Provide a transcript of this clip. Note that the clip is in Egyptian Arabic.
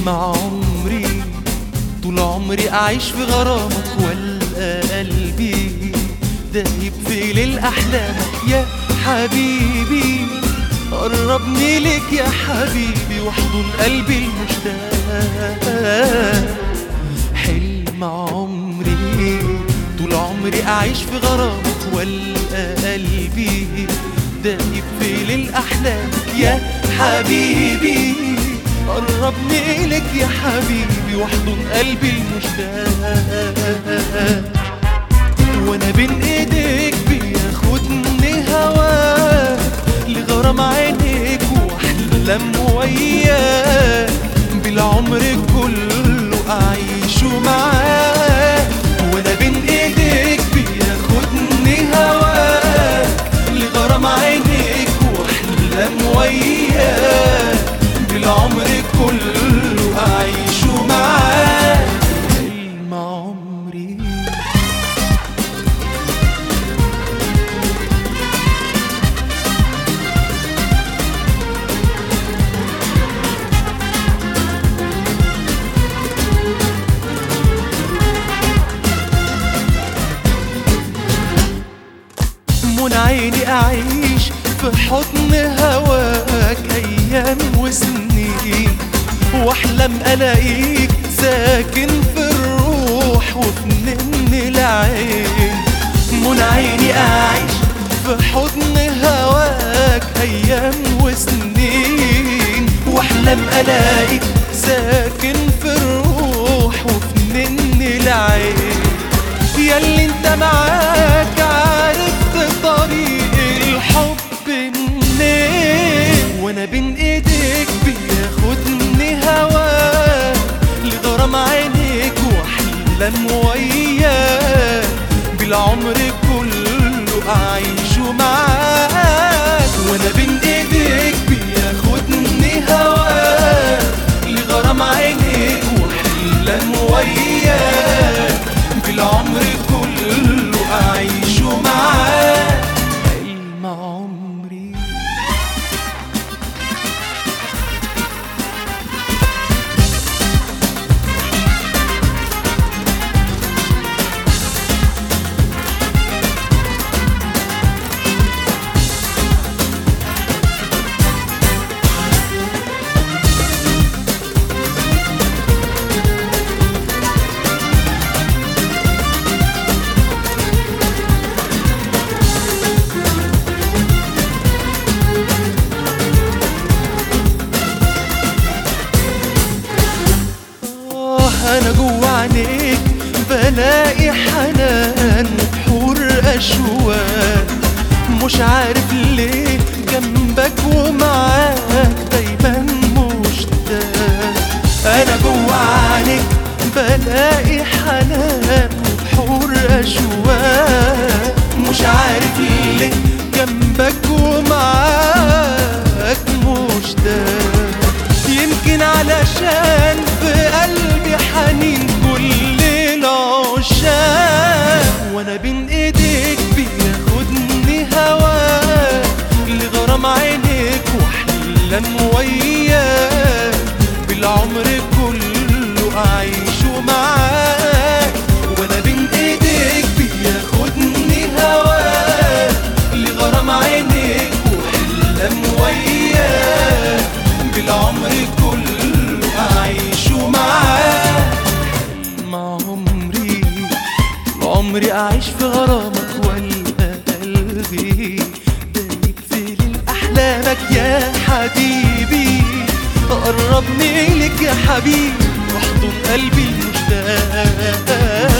حلم عمري طول عمري أعيش في غرامك والقى قلبي دايب في ليل أحلامك يا حبيبي قربني لك يا حبيبي واحضن قلبي المشتاق حلم عمري طول عمري أعيش في غرامك والقى قلبي دايب في ليل أحلامك يا حبيبي قربني لك يا حبيبي واحضن قلبي المشتاق وانا بين ايديك بياخدني هواك لغرام عينيك واحلم وياك بالعمر كله اعيشه معاك وانا بين ايديك بياخدني هواك لغرام عينيك واحلم وياك بالعمر كله اعيشه معاك حلم عمري من عيني أعيش في حضن هواك أيام وسنين وأحلم ألاقيك ساكن في الروح وفي نن العين من عيني أعيش في حضن هواك أيام وسنين وأحلم ألاقيك ساكن في الروح وفي نن العين ياللي انت معاك عرفت طريق الحب منين وانا بين ايديك بياخدني هواك لغرام عينيك واحلم وياك بالعمر كله اعيشه معاك وانا بين ايديك بياخدني هواك لغرام عينيك واحلم وياك بالعمر كله أعيشه معاك حلم عمري آه أنا جوا عينيك بلاقي حنان وبحور أشواق مش عارف ليه جنبك ومعاك دايما مشتاق أنا جوا عينيك بلاقي حنان وبحور أشواق مش عارف ليه جنبك ومعاك مشتاق يمكن علشان في قلبي حنين كل العشاق وانا بين ايديك بياخدني هواك لغرام عينيك واحلم وياك بالعمر كله اعيشه معاك وانا بين ايديك بياخدني هواك لغرام عينيك واحلم وياك بالعمر كله أعيشه معاك حلم عمري عمري أعيش في غرامك والقى قلبي دايب في ليل أحلامك يا حبيبي قربني لك يا حبيبي واحضن قلبي المشتاق